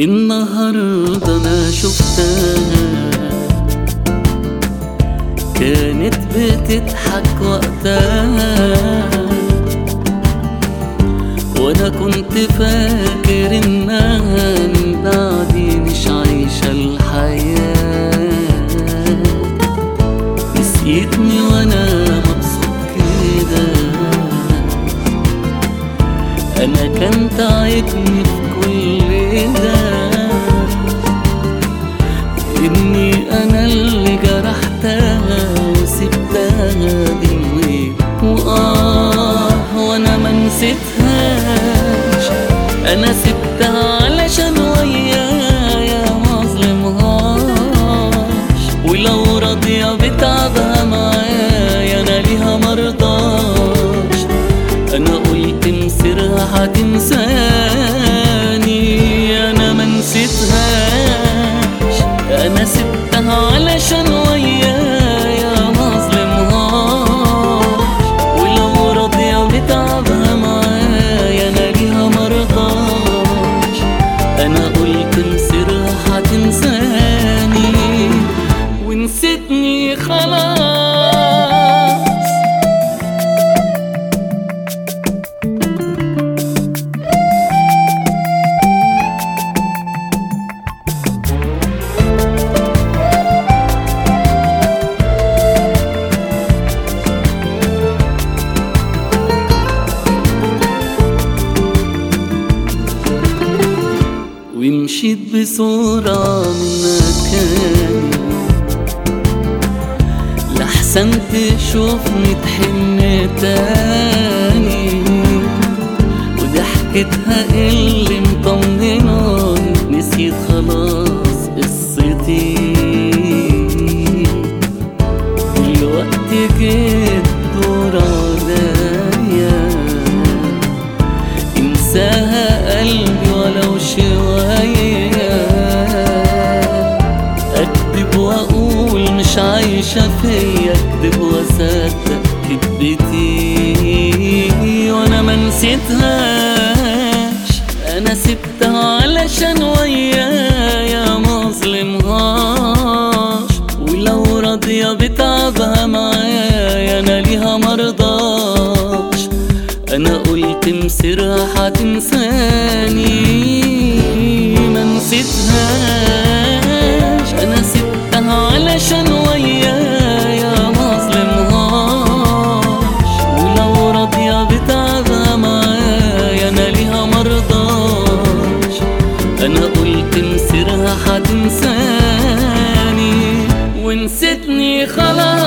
النهاردة أنا شفتها كانت بتضحك وقتها وانا كنت فاكر انها من بعدي مش عايشة الحياة نسيتني وانا مبسوط كده انا كان تعبني في كل ده اني انا اللي جرحتها وسبتها بالويل واه وانا ما نسيتهاش انا سبتها علشان ويايا ما اظلمهاش ولو راضية بتعبها معايا انا ليها مرضاش انا قلت مصيرها هتنساني انا ما نسيتهاش انا سبتها علشان ويايا ما اظلمهاش ولو راضية بتعبها معايا انا ليها مرضاش انا قلت مصيرها هتنساني ونسيتني خلاص ومشيت بسرعة من مكاني لحسن تشوفني تحن تاني وضحكتها اللي مطمناني نسيت خلاص قصتي دلوقتي جيت دور عليا انساها قلبي ولو شوية اكذب واقول مش عايشة فيا اكذب واصدق كدبتي وانا ما نسيتهاش انا سبتها علشان ويايا ما اظلمهاش ولو راضية بتعبها معايا انا ليها مرضاش انا قلت مصيرها هتنساني ما نسيتهاش انا سبتها علشان ويايا ما اظلمهاش ولو راضية بتعبها معايا انا ليها مرضاش انا قلت مصيرها هتنساني ونسيتني خلاص